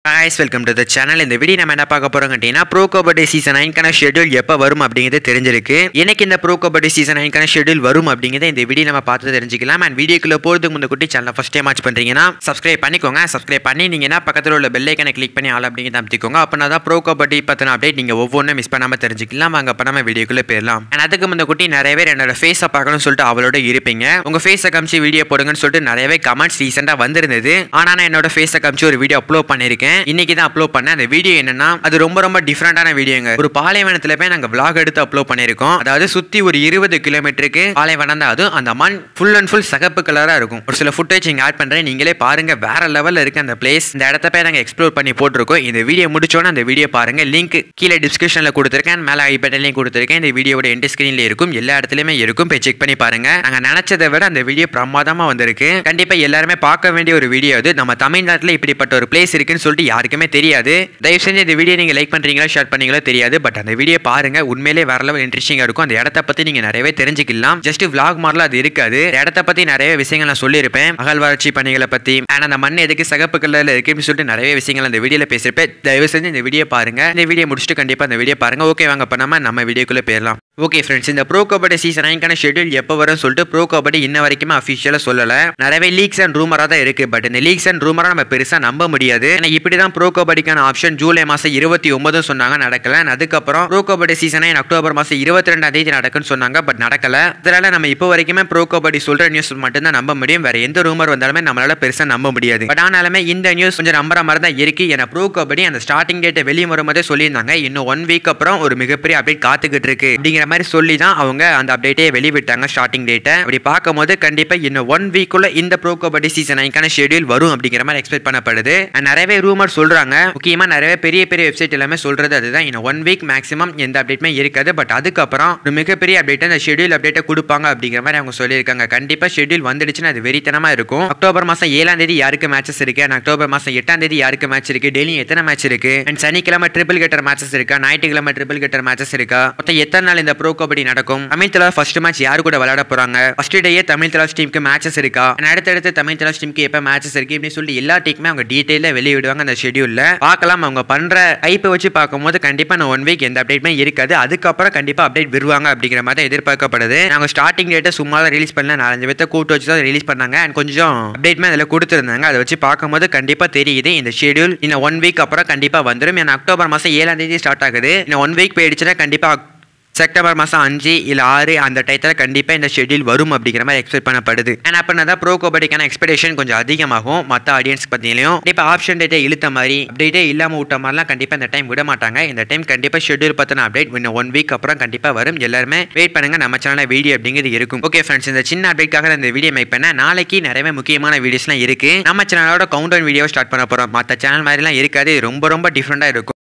ஹாய்ஸ் welcome to the channel இந்த video நம்ம என்ன பார்க்க போறோம் கேட்டீங்கன்னா ப்ரோ கபடி சீசன் நைன்கான ஷெட்யூல் எப்போ வரும் அப்படிங்கிறது தெரிஞ்சிருக்கு எனக்கு இந்த ப்ரோ கபடி சீசன் நைன்கான ஷெட்யூல் வரும் அப்படிங்கிறத இந்த வீடியோ நம்ம பார்த்து தெரிஞ்சுக்கலாம் அண்ட் வீடியோக்குள்ள போகிறதுக்கு முந்த குட்டி சேனல் ஃபஸ்ட் டைம் வாட்ச் பண்ணுறீங்கன்னா சப்ஸ்கிரைப் பண்ணிக்கோங்க சப்ஸ்கிரைப் பண்ணி நீங்கள் என்ன பக்கத்தில் உள்ள பெல் ஐக்கனை கிளிக் பண்ணி ஆள் அப்படிங்கிறத அமைத்திக்கோங்க அப்போ தான் ப்ரோ கபடி பற்றின அப்டேட் நீங்கள் ஒவ்வொன்றும் மிஸ் பண்ணாமல் தெரிஞ்சுக்கலாம் வாங்க அப்போ நம்ம வீடியோக்குள்ளே போயிடலாம் அண்ட் அதுக்கு முந்த குட்டி நிறைய பேர் என்னோட ஃபேஸை பார்க்கணும்னு சொல்லிட்டு அவளோட இருப்பீங்க உங்கள் ஃபேஸை காமிச்சு வீடியோ போடுங்கன்னு சொல்லிட்டு நிறையவே கமெண்ட்ஸ் ரீசெண்டாக வந்திருந்தது ஆனால் நான் என்னோட ஃபேஸை காமிச்சு ஒரு வீடியோ அப்லோட் பண்ணியிருக்கேன் இன்னைக்கு தான் அப்லோட் பண்ணேன் அந்த வீடியோ என்னன்னா அது ரொம்ப ரொம்ப டிஃப்ரெண்டான வீடியோங்க ஒரு பாலைவனத்தில் போய் நாங்கள் vlog எடுத்து அப்லோட் பண்ணியிருக்கோம் அதாவது சுற்றி ஒரு இருபது கிலோமீட்டருக்கு பாலைவனம் தான் அதுவும் அந்த மண் ஃபுல் அண்ட் ஃபுல் சகப்பு கலராக இருக்கும் ஒரு சில ஃபுட்டேஜ் இங்கே ஆட் பண்ணுறேன் நீங்களே பாருங்க வேற லெவலில் இருக்கு அந்த பிளேஸ் இந்த இடத்த போய் நாங்கள் எக்ஸ்ப்ளோர் பண்ணி போட்டிருக்கோம் இந்த வீடியோ முடிச்சோன்னே அந்த வீடியோ பாருங்க லிங்க் கீழே டிஸ்கிரிப்ஷனில் கொடுத்துருக்கேன் மேலே ஐ பட்டன்லையும் கொடுத்துருக்கேன் இந்த வீடியோட எண்ட் ஸ்க்ரீனில் இருக்கும் எல்லா இடத்துலையுமே இருக்கும் போய் செக் பண்ணி பாருங்க நாங்கள் நினச்சதை விட அந்த வீடியோ பிரமாதமாக வந்திருக்கு கண்டிப்பாக எல்லாருமே பார்க்க வேண்டிய ஒரு வீடியோ அது நம்ம தமிழ்நாட்டில் இப்படிப்பட்ட ஒரு பிளேஸ் இருக்குன்னு சொல்லிட்டு யாருக்குமே தெரியாது தயவு செஞ்சு இந்த வீடியோ நீங்கள் லைக் பண்ணுறீங்களா ஷேர் பண்ணீங்களோ தெரியாது பட் அந்த வீடியோ பாருங்க உண்மையிலே வேற லெவல் இன்ட்ரெஸ்டிங்காக இருக்கும் அந்த இடத்த பற்றி நீங்கள் நிறையவே தெரிஞ்சுக்கலாம் ஜஸ்ட் vlog மாதிரிலாம் அது இருக்காது இந்த இடத்த பற்றி நிறைய விஷயங்கள் நான் சொல்லியிருப்பேன் அகழ்வாராய்ச்சி பணிகளை பற்றி ஆனால் அந்த மண் எதுக்கு சகப்பு கலரில் இருக்குன்னு சொல்லிட்டு நிறைய விஷயங்கள் அந்த வீடியோவில் பேசியிருப்பேன் தயவு செஞ்சு இந்த வீடியோ பாருங்க இந்த வீடியோ முடிச்சுட்டு கண்டிப்பாக அந்த வீடியோ பாருங்க ஓகே வாங்க பண்ணாமல் நம்ம வீடியோக்குள்ளே போயிடலாம் ஓகே ஃப்ரெண்ட்ஸ் இந்த ப்ரோ கபடி சீசன் நைன்கான ஷெட்யூல் எப்போ வரும்னு சொல்லிட்டு ப்ரோ கபடி இன்ன வரைக்குமே அஃபிஷியலாக சொல்லலை நிறையவே லீக்ஸ் அண்ட் ரூமராக தான் இருக்கு பட் இந்த லீக்ஸ் அண்ட் ரூமராக நம்ம பெருசாக நம்ப முடியாது ஏன்னா இப்படி தான் ப்ரோ கபடிக்கான ஆப்ஷன் ஜூலை மாதம் இருபத்தி ஒன்பதும் சொன்னாங்க நடக்கல and அதுக்கப்புறம் pro kabaddi season nine October மாதம் இருபத்தி ரெண்டாம் தேதி நடக்குன்னு சொன்னாங்க பட் நடக்கல இதனால நம்ம இப்போ வரைக்குமே ப்ரோ கபடி சொல்ற நியூஸ் மட்டும்தான் நம்ப முடியும் வேற எந்த ரூமர் வந்தாலுமே நம்மளால பெருசாக நம்ப முடியாது பட் ஆனாலுமே இந்த நியூஸ் கொஞ்சம் நம்புற மாதிரி தான் இருக்கு ஏன்னா ப்ரோ கபடி அந்த ஸ்டார்டிங் டேட்டை வெளியே வரும்போதே சொல்லியிருந்தாங்க இன்னும் ஒன் வீக் அப்புறம் ஒரு மிகப்பெரிய அப்டேட் காத்துக்கிட்டு இருக்கு அப்படிங்கிற மாதிரி சொல்லி தான் அவங்க அந்த அப்டேட்டே வெளிவிட்டாங்க ஸ்டார்டிங் டேட்டை அப்படி பார்க்கும்போது கண்டிப்பாக இன்னும் ஒன் வீக்குள்ள இந்த ப்ரோ கபடி சீசன் நைன்கான ஷெட்யூல் வரும் அப்படிங்கிற மாதிரி எக்ஸ்பெக்ட் பண்ணப்படுது And நிறையவே ரூமர் சொல்றாங்க முக்கியமாக நிறைய பெரிய பெரிய வெப்சைட் எல்லாமே சொல்றது அதுதான் இன்னும் ஒன் வீக் மேக்ஸிமம் எந்த அப்டேட்டுமே இருக்காது பட் அதுக்கப்புறம் ஒரு மிகப்பெரிய அப்டேட் அந்த ஷெட்யூல் அப்டேட்டை கொடுப்பாங்க அப்படிங்கிற மாதிரி அவங்க சொல்லியிருக்காங்க கண்டிப்பாக ஷெட்யூல் வந்துடுச்சுன்னா அது வெறித்தனமா இருக்கும் அக்டோபர் மாதம் ஏழாம் தேதி யாருக்கு மேட்சஸ் இருக்கு அண்ட் அக்டோபர் மாதம் எட்டாம் தேதி யாருக்கு மேட்ச் இருக்கு டெய்லி எத்தனை மேட்ச் இருக்கு அண்ட் சனிக்கிழமை ட்ரிபிள் கெட்டர் மேட்சஸ் இருக்கா ஞாயிற்றுக்கிழமை ட்ரிபிள் கெட்டர் மேட்சஸ் இருக்கா மொத்தம் எத்தனை நாள் இந்த ப்ரோ கபடி நடக்கும் தமிழ் தலா ஃபர்ஸ்ட் மேட்ச் யாரு கூட விளையாட போறாங்க ஃபர்ஸ்ட் டேயே தமிழ் தலாஸ் டீமுக்கு மேட்சஸ் இருக்கா And அடுத்தடுத்து தமிழ் தலாஸ் டீமுக்கு எப்போ மேட்சஸ் இருக்கு இப்படி சொல்லி எல்லா டீமுமே அவங்க டீட்டெயிலாக வெளியிடுவாங்க அந்த ஷெட்யூல்ல பார்க்கலாம் அவங்க பண்ற ஐப்பை வச்சு பார்க்கும்போது கண்டிப்பா நான் ஒன் வீக் எந்த அப்டேட்டுமே இருக்காது அதுக்கப்புறம் கண்டிப்பா அப்டேட் வருவாங்க அப்படிங்கிற மாதிரி தான் எதிர்பார்க்கப்படுது நாங்க ஸ்டார்டிங் டேட்டை சும்மா தான் ரிலீஸ் பண்ணல நாலஞ்சு பேர்த்த கூட்டு வச்சு தான் ரிலீஸ் பண்ணாங்க அண்ட் கொஞ்சம் அப்டேட்மே அதில் கொடுத்துருந்தாங்க அதை வச்சு பார்க்கும்போது கண்டிப்பா தெரியுது இந்த ஷெட்யூல் இன்னும் ஒன் வீக் அப்புறம் கண்டிப்பா வந்துடும் ஏன்னா அக்டோபர் மாசம் ஏழாம் தேதி ஸ்டார்ட் ஆகுது இன்னும் ஒன் வீக் போயிடுச்சுன்னா கண்டிப்பா செப்டம்பர் மாதம் அஞ்சு இல்லை ஆறு அந்த டயத்தில் கண்டிப்பாக இந்த ஷெட்யூல் வரும் அப்படிங்கிற மாதிரி எக்ஸ்பெக்ட் பண்ணப்படுது அண்ட் அப்படின்னா தான் ப்ரோ கபடிக்கான எக்ஸ்பெக்டேஷன் கொஞ்சம் அதிகமாகும் மற்ற ஆடியன்ஸ் பற்றிலையும் இப்போ ஆப்ஷன் டேட்டை இழுத்த மாதிரி அப்டேட்டே இல்லாமல் விட்ட மாதிரிலாம் கண்டிப்பாக இந்த டைம் விட மாட்டாங்க இந்த டைம் கண்டிப்பாக ஷெட்யூல் பற்றின அப்டேட் இன்னும் ஒன் வீக் அப்புறம் கண்டிப்பாக வரும் எல்லாருமே வெயிட் பண்ணுங்க நம்ம சேனலில் வீடியோ அப்படிங்கிறது இருக்கும் ஓகே ஃப்ரெண்ட்ஸ் இந்த சின்ன அப்டேட்காக இந்த வீடியோ மேக் பண்ண நாளைக்கு நிறைய முக்கியமான வீடியோஸ்லாம் இருக்கு நம்ம சேனலோட கவுண்ட் வீடியோ ஸ்டார்ட் பண்ண போகிறோம் மற்ற சேனல் மாதிரிலாம் இருக்காது இது ரொம்ப ரொம்ப டிஃப்ரெண்டாக இருக்கும்